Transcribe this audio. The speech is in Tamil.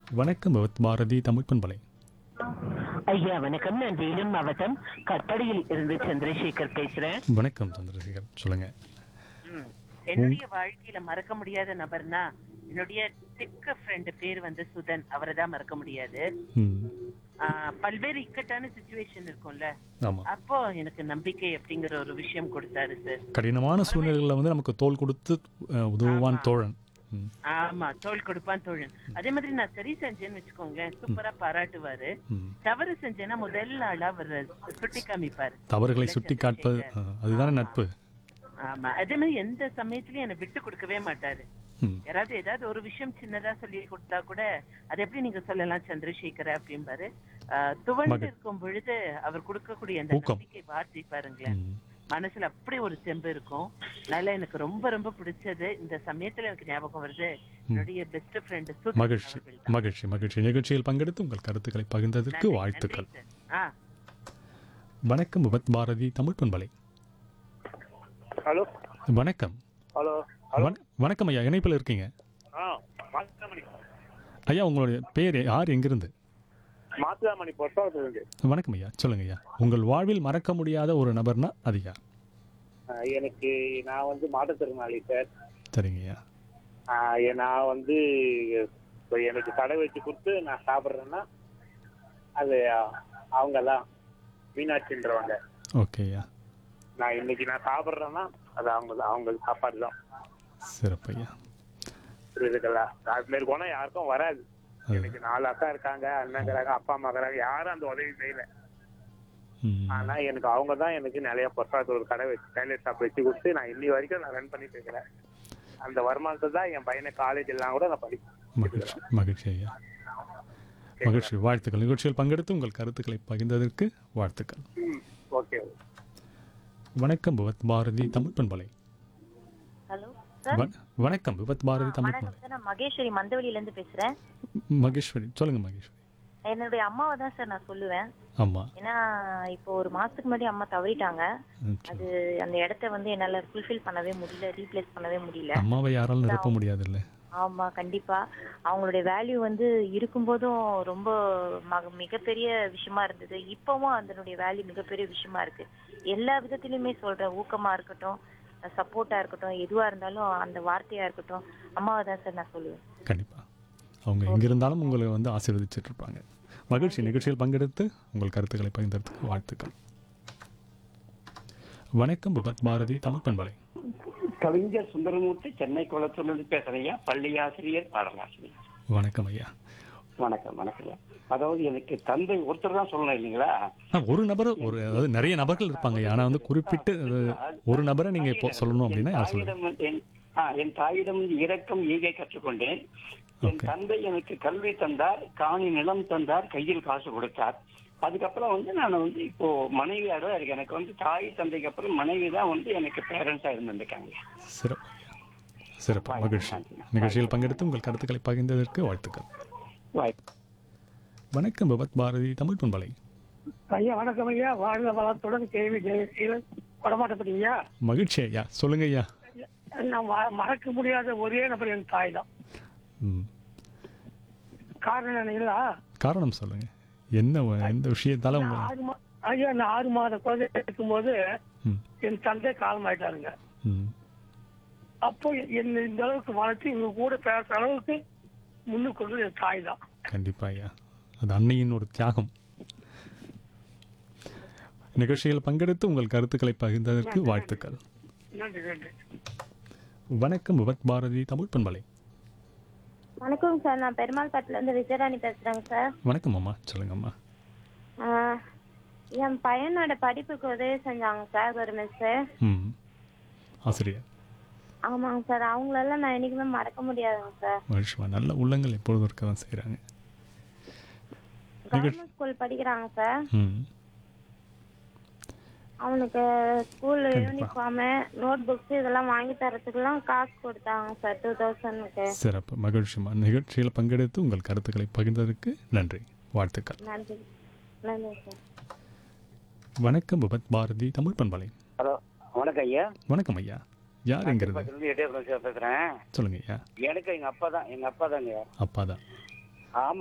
வணக்கம் பவத் பாரதி தமிழ் பண்பலை ஐயா வணக்கம் நான் வேலூர் மாவட்டம் கட்படியில் இருந்து சந்திரசேகர் பேசுறேன் வணக்கம் சந்திரசேகர் சொல்லுங்க ம். என்னுடைய வாழ்க்கையில மறக்க முடியாத நபர்னா என்னுடைய திக்க ஃப்ரெண்ட் பேர் வந்து சுதன் அவரை தான் மறக்க முடியாது ம் ஆஹ், பல்வேறு இக்கட்டான சுச்சுவேஷன் இருக்கும்ல ஆமாம் அப்போ எனக்கு நம்பிக்கை அப்படிங்கிற ஒரு விஷயம் கொடுத்தாரு சார் கடினமான சூழ்நிலைகளில் வந்து நமக்கு தோல் கொடுத்து அஹ், உதவுவான் தோழன் ம் ஆமா தோல் கொடுப்பான் தோழன் அதே மாதிரி நான் சரி செஞ்சேன்னு வச்சுக்கோங்களேன் சூப்பரா பாராட்டுவாரு ம் தவறு செஞ்சேன்னா முதல் ஆளா அவர் சுட்டி காமிப்பாரு தவறுகளை சுட்டி காட்பது அஹ், அதுதானே நட்பு ஆமா அதே மாதிரி எந்த சமயத்திலயும் என்னை விட்டு கொடுக்கவே மாட்டாரு ம் யாராவது ஏதாவது ஒரு விஷயம் சின்னதா சொல்லி கொடுத்தா கூட அது எப்படி நீங்க சொல்லலாம் சந்திரசேகர அப்படிம்பாரு ஆஹ், துவண்டு மகிழ். இருக்கும் பொழுது அவர் கொடுக்கக்கூடிய அந்த ஊக்கம். நம்பிக்கை வார்த்தை பாருங்களேன் ம். மனசுல அப்படி ஒரு தெம்பு இருக்கும் அதனால எனக்கு ரொம்ப ரொம்ப பிடிச்சது இந்த சமயத்துல எனக்கு ஞாபகம் வருது என்னுடைய பெஸ்ட் ஃப்ரெண்ட் மகிழ்ச்சி மகிழ்ச்சி மகிழ்ச்சி நிகழ்ச்சியில் பங்கெடுத்து உங்கள் கருத்துக்களை பகிர்ந்ததற்கு வாழ்த்துக்கள் ஆ வணக்கம் பவத் பாரதி தமிழ் பண்பலை ஹலோ வணக்கம் ஹலோ வண- வணக்கம் ஐயா இணைப்பில் இருக்கீங்க ஆ மாசிலாமணி ஐயா உங்களுடைய பேர் யார் எங்கிருந்து மாசிலாமணி பொறுத்தவரை வணக்கம் ஐயா சொல்லுங்க ஐயா உங்கள் வாழ்வில் மறக்க முடியாத ஒரு நபர்னா அது யார் எனக்கு நான் வந்து மாற்றுத்திறனாளி சார் சரிங்க ஐயா ஆ, எ- நான் வந்து இப்போ எனக்கு கடை வச்சு கொடுத்து நான் சாப்பிட்றேன்னா அது அவங்க தான் மீனாட்சின்றவங்க ஓகே ஐயா நான் இன்னைக்கு நான் சாப்பிட்றேன்னா அது அவங்க தான் அவங்க சாப்பாடு தான் சிறப்பு ஐயா புரியுதுங்களா அது மாரி குணம் யாருக்கும் வராது அது எனக்கு நாலு அக்கா இருக்காங்க அண்ணங்கிறாங்க அப்பா அம்மா இருக்கிறாங்க யாரும் அந்த உதவி செய்யல ம், ஆனா எனக்கு அவங்க தான் எனக்கு நிறைய பொருளாதார ஒரு கடை வச்சு டைலர் ஷாப் வச்சு கொடுத்து நான் இன்னி வரைக்கும் நான் ரன் பண்ணிட்டு இருக்கிறேன் அந்த வருமானத்தை தான் என் பையனை காலேஜ் எல்லாம் கூட நான் படிப்பேன் மகிழ்ச்சி மகிழ்ச்சி ஐயா மகிழ்ச்சி வாழ்த்துக்கள் நிகழ்ச்சியில் பங்கெடுத்து உங்கள் கருத்துக்களை பகிர்ந்ததற்கு வாழ்த்துக்கள் ஓகே வணக்கம் விவத் பாரதி தமிழ் பண்பலை ஹலோ சார் வ- வணக்கம் விவத் பாரதி தமிழ் வணக்கம் பண்பலை சார் நான் மகேஸ்வரி மந்தவெளியில இருந்து பேசுறேன் மகேஸ்வரி சொல்லுங்க மகேஸ்வரி என்னுடைய அம்மாவை தான் சார் நான் சொல்லுவேன் ஆமா ஏன்னா இப்போ ஒரு மாசத்துக்கு முன்னாடி அம்மா தவறிட்டாங்க ம், சரி. அது அந்த இடத்த வந்து என்னால ஃபுல்ஃபில் பண்ணவே முடியல ரீப்ளேஸ் பண்ணவே முடியல அம்மாவை யாராலும் நிரப்ப முடியாதுல்ல ஆமா கண்டிப்பா அவங்களுடைய வேல்யூ வந்து இருக்கும்போதும் ரொம்ப மக- மிகப்பெரிய விஷயமா இருந்தது இப்பவும் அதனுடைய வேல்யூ மிகப்பெரிய விஷயமா இருக்கு எல்லா விதத்திலுமே சொல்றேன் ஊக்கமா இருக்கட்டும் சப்போர்ட்டா இருக்கட்டும் எதுவா இருந்தாலும் அந்த வார்த்தையா இருக்கட்டும் அம்மாவை தான் சார் நான் சொல்லுவேன் கண்டிப்பா அவங்க எங்க இருந்தாலும் உங்களை வந்து ஆசீர்வதிச்சிட்டு இருப்பாங்க மகிழ்ச்சி நிகழ்ச்சியில் பங்கெடுத்து உங்கள் கருத்துக்களை பகிர்ந்ததற்கு வாழ்த்துக்கள் வணக்கம் விபத் பாரதி தமிழ் பண்பலை கவிஞர் சுந்தரமூர்த்தி சென்னை குளத்தூர்லேருந்து பேசுறேங்க பள்ளி ஆசிரியர் பாடலாசிரியர் வணக்கம் ஐயா வணக்கம் வணக்கம் அதாவது எனக்கு தந்தை ஒருத்தர் தான் சொல்லணும் இல்லைங்களா ஆ, ஒரு நபர் ஒரு அதாவது நிறைய நபர்கள் இருப்பாங்க ஆனா வந்து குறிப்பிட்டு அஹ், ஒரு நபரை நீங்க இப்போ சொல்லணும் அப்படின்னா யார் சொல்லுங்க தாயிடம் வந்து என்- ஆ, என் தாயிடம் வந்து இரக்கம் ஈகை கற்றுக்கொண்டேன் என் Okay. தந்தை எனக்கு கல்வி தந்தார் காணி நிலம் தந்தார் கையில் காசு கொடுத்தார் அதுக்கப்புறம் வந்து நான் வந்து இப்போ மனைவியாக தான் இருக்கு எனக்கு வந்து தாய் தந்தைக்கு அப்புறம் மனைவி தான் வந்து எனக்கு பேரண்ட்ஸா இருந்திருக்காங்க சிறப்பு ஐயா சிறப்பு மகிழ்ச்சி நிகழ்ச்சியில் பங்கெடுத்து உங்கள் கருத்துக்களை பகிர்ந்ததற்கு வாழ்த்துக்கள் வாய்ப்பு வணக்கம் விபத் பாரதி தமிழ் பண்பலை ஐயா வணக்கம் ஐயா வாழ்க வளத்துடன் கேள்வி ஜெயசீலன் கொடமாட்டப்பட்டீங்க மகிழ்ச்சி ஐயா சொல்லுங்க ஐயா நான் ம- மறக்க முடியாத ஒரே நபர் என் தாய் தான் ம் காரணம் என்னங்களா காரணம் சொல்லுங்க என்ன வ- எந்த விஷயத்தால உங்க ஆறு மா ஐயா நான் ஆறு மாத குழந்தை இருக்கும்போது ம் என் தந்தை காலமாயிட்டாருங்க ம் அப்போ என்னை இந்த அளவுக்கு வளர்த்து இவங்க கூட பேசுற அளவுக்கு முன்னுக்கு கொண்டு என் தாய் தான் கண்டிப்பா ஐயா அது அன்னையின் ஒரு தியாகம் நிகழ்ச்சியில் பங்கெடுத்து உங்கள் கருத்துக்களை பகிர்ந்ததற்கு வாழ்த்துக்கள் நன்றி நன்றி வணக்கம் விபத் பாரதி தமிழ் பண்பலை வணக்கம் சார் நான் பெருமாள் பட்டில இருந்து விஜயராணி பேசுறேங்க சார் வணக்கம் அம்மா சொல்லுங்க அம்மா ஆஹ், என் பையனோட படிப்புக்கு உதவி செஞ்சாங்க சார் ஒரு மிஸ் ம் ஆசிரியர் ஆமாங்க சார் அவங்களெல்லாம் நான் என்னைக்குமே மறக்க முடியாதுங்க சார் மகிழ்ச்சிமா நல்ல உள்ளங்கள் எப்பொழுதும் இருக்க தான் செய்கிறாங்க கவர்மெண்ட் ஸ்கூல் படிக்கிறாங்க சார் ம் அவனுக்கு ஸ்கூல் கண்டிப்பா. யூனிஃபார்மு நோட் புக்ஸ் இதெல்லாம் வாங்கி தரத்துக்குலாம் காசு கொடுத்தாங்க சார் டூ தௌசண்ட்க்கு சிறப்பு மகிழ்ச்சிமா நிகழ்ச்சியில் பங்கெடுத்து உங்கள் கருத்துக்களை பகிர்ந்ததற்கு நன்றி வாழ்த்துக்கள் நன்றி நன்றி சார் வணக்கம் விபத் பாரதி தமிழ் பண்பலை ஹலோ வணக்கம் ஐயா வணக்கம் ஐயா யார் எங்கிறது இருந்து எட்டே பேசுறேன் சொல்லுங்க ஐயா எனக்கு எங்க அப்பா தான் எங்க அப்பா தாங்க அப்பா தான் ஆமா